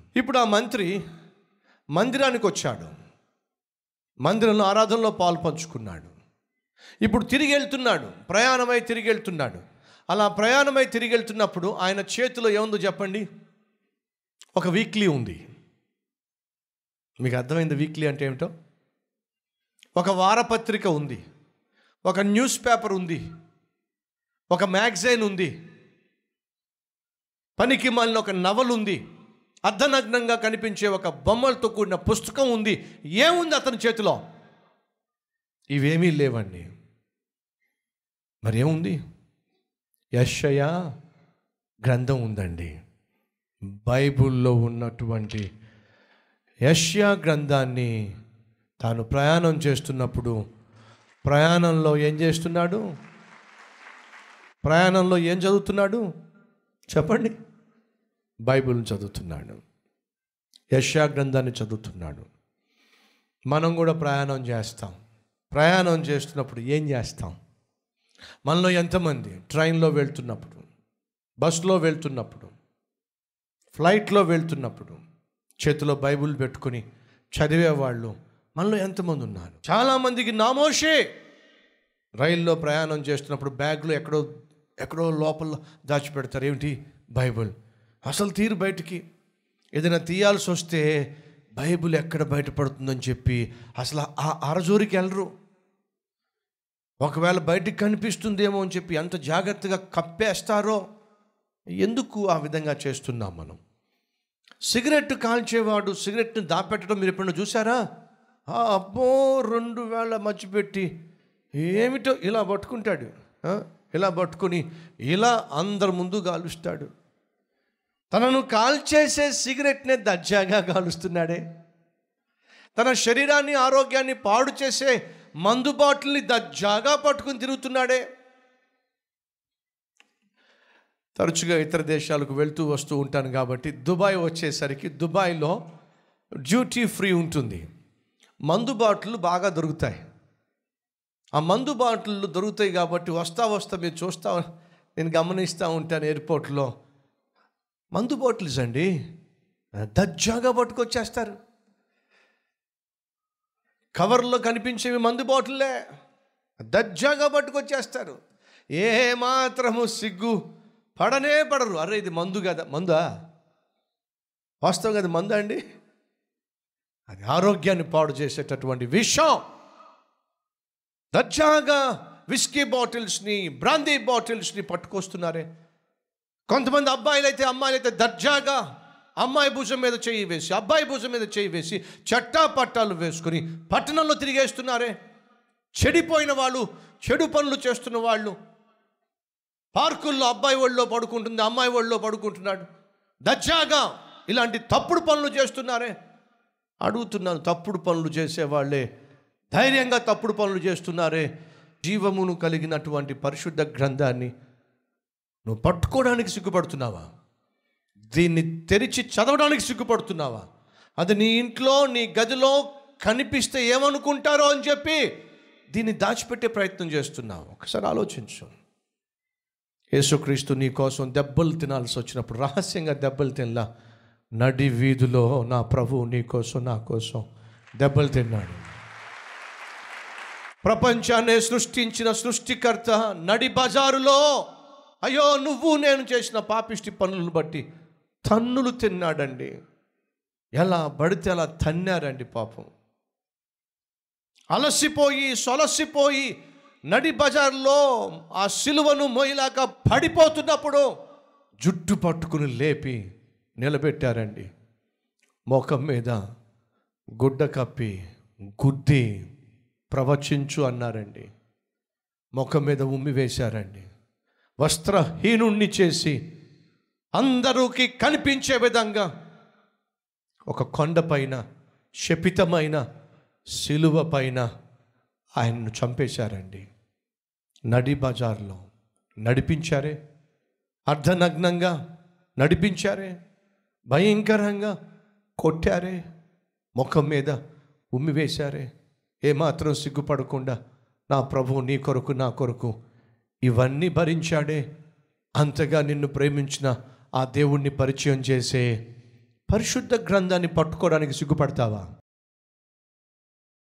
ఇప్పుడు ఆ మంత్రి మందిరానికి వచ్చాడు మందిరంలో ఆరాధనలో పాలు పంచుకున్నాడు ఇప్పుడు తిరిగి వెళ్తున్నాడు ప్రయాణమై తిరిగి వెళ్తున్నాడు అలా ప్రయాణమై తిరిగి వెళ్తున్నప్పుడు ఆయన చేతిలో ఏముందో చెప్పండి ఒక వీక్లీ ఉంది మీకు అర్థమైంది వీక్లీ అంటే ఏమిటో ఒక వారపత్రిక ఉంది ఒక న్యూస్ పేపర్ ఉంది ఒక మ్యాగజైన్ ఉంది పనికి మాలిన ఒక నవల్ ఉంది అర్ధనగ్నంగా కనిపించే ఒక బొమ్మలతో కూడిన పుస్తకం ఉంది ఏముంది అతని చేతిలో ఇవేమీ లేవండి మరి ఏముంది యశయ గ్రంథం ఉందండి బైబిల్లో ఉన్నటువంటి యష్యా గ్రంథాన్ని తాను ప్రయాణం చేస్తున్నప్పుడు ప్రయాణంలో ఏం చేస్తున్నాడు ప్రయాణంలో ఏం చదువుతున్నాడు చెప్పండి బైబిల్ని చదువుతున్నాడు యష్యా గ్రంథాన్ని చదువుతున్నాడు మనం కూడా ప్రయాణం చేస్తాం ప్రయాణం చేస్తున్నప్పుడు ఏం చేస్తాం మనలో ఎంతమంది ట్రైన్లో వెళ్తున్నప్పుడు బస్సులో వెళ్తున్నప్పుడు ఫ్లైట్లో వెళ్తున్నప్పుడు చేతిలో బైబిల్ పెట్టుకొని చదివేవాళ్ళు మనలో ఎంతమంది ఉన్నారు చాలామందికి నామోషే రైల్లో ప్రయాణం చేస్తున్నప్పుడు బ్యాగ్లో ఎక్కడో ఎక్కడో లోపల దాచిపెడతారు ఏమిటి బైబిల్ అసలు తీరు బయటికి ఏదైనా తీయాల్సి వస్తే బైబిల్ ఎక్కడ బయటపడుతుందని చెప్పి అసలు ఆ అరజోరికి వెళ్ళరు ఒకవేళ బయటికి కనిపిస్తుందేమో అని చెప్పి ఎంత జాగ్రత్తగా కప్పేస్తారో ఎందుకు ఆ విధంగా చేస్తున్నాం మనం సిగరెట్ కాల్చేవాడు సిగరెట్ని దాపెట్టడం మీరు ఎప్పుడైనా చూసారా ఆ అబ్బో రెండు వేల మర్చిపెట్టి ఏమిటో ఇలా పట్టుకుంటాడు ఆ? ఇలా పట్టుకొని ఇలా అందరి ముందు కాలుస్తాడు తనను కాల్చేసే సిగరెట్నే దర్జాగా కాలుస్తున్నాడే తన శరీరాన్ని ఆరోగ్యాన్ని పాడు చేసే మందు బాటిల్ని దర్జాగా పట్టుకుని తిరుగుతున్నాడే తరచుగా ఇతర దేశాలకు వెళ్తూ వస్తూ ఉంటాను కాబట్టి దుబాయ్ వచ్చేసరికి దుబాయ్లో డ్యూటీ ఫ్రీ ఉంటుంది మందు బాటిల్ బాగా దొరుకుతాయి ఆ మందు బాటిళ్ళు దొరుకుతాయి కాబట్టి వస్తా వస్తా మీరు చూస్తా నేను గమనిస్తూ ఉంటాను ఎయిర్పోర్ట్లో మందు బాటిల్స్ అండి దర్జాగా పట్టుకొచ్చేస్తారు కవర్లో కనిపించేవి మందు బాటిల్లే దర్జాగా పట్టుకొచ్చేస్తారు ఏ మాత్రము సిగ్గు పడనే పడరు అరే ఇది మందు కదా మందా వాస్తవం కదా మందా అండి అది ఆరోగ్యాన్ని పాడు చేసేటటువంటి విషం దర్జాగా విస్కీ బాటిల్స్ని బ్రాందీ బాటిల్స్ని పట్టుకొస్తున్నారే కొంతమంది అబ్బాయిలు అయితే అమ్మాయిలు అయితే దర్జాగా అమ్మాయి భుజం మీద చేయి వేసి అబ్బాయి భుజం మీద చేయి వేసి చట్టా పట్టాలు వేసుకుని పట్టణంలో తిరిగేస్తున్నారే చెడిపోయిన వాళ్ళు చెడు పనులు చేస్తున్న వాళ్ళు పార్కుల్లో అబ్బాయి ఒళ్ళో పడుకుంటుంది అమ్మాయి ఒళ్ళో పడుకుంటున్నాడు దర్జాగా ఇలాంటి తప్పుడు పనులు చేస్తున్నారే అడుగుతున్నాను తప్పుడు పనులు చేసేవాళ్ళే ధైర్యంగా తప్పుడు పనులు చేస్తున్నారే జీవమును కలిగినటువంటి పరిశుద్ధ గ్రంథాన్ని నువ్వు పట్టుకోవడానికి సిగ్గుపడుతున్నావా దీన్ని తెరిచి చదవడానికి సిగ్గుపడుతున్నావా అది నీ ఇంట్లో నీ గదిలో కనిపిస్తే ఏమనుకుంటారో అని చెప్పి దీన్ని దాచిపెట్టే ప్రయత్నం చేస్తున్నావు ఒకసారి ఆలోచించు యేసుక్రీస్తు నీ కోసం దెబ్బలు తినాల్సి వచ్చినప్పుడు రహస్యంగా దెబ్బలు తినలా నడి వీధిలో నా ప్రభు నీ కోసం నా కోసం దెబ్బలు తిన్నాడు ప్రపంచాన్ని సృష్టించిన సృష్టికర్త నడి బజారులో అయ్యో నువ్వు నేను చేసిన పాపిష్టి పనులను బట్టి తన్నులు తిన్నాడండి ఎలా పడితే అలా తన్నారండి పాపం అలసిపోయి సొలసిపోయి నడి బజార్లో ఆ సిలువను మొయ్యలాక పడిపోతున్నప్పుడు జుట్టు పట్టుకుని లేపి నిలబెట్టారండి ముఖం మీద గుడ్డ కప్పి గుద్ది ప్రవచించు అన్నారండి ముఖం మీద ఉమ్మి వేశారండి వస్త్రహీనుణ్ణి చేసి అందరూకి కనిపించే విధంగా ఒక కొండపైన శపితమైన శిలువ పైన ఆయన్ను చంపేశారండి నడి బజార్లో నడిపించారే అర్ధనగ్నంగా నడిపించారే భయంకరంగా కొట్టారే ముఖం మీద ఉమ్మి వేశారే ఏమాత్రం సిగ్గుపడకుండా నా ప్రభు నీ కొరకు నా కొరకు ఇవన్నీ భరించాడే అంతగా నిన్ను ప్రేమించిన ఆ దేవుణ్ణి పరిచయం చేసే పరిశుద్ధ గ్రంథాన్ని పట్టుకోవడానికి సిగ్గుపడతావా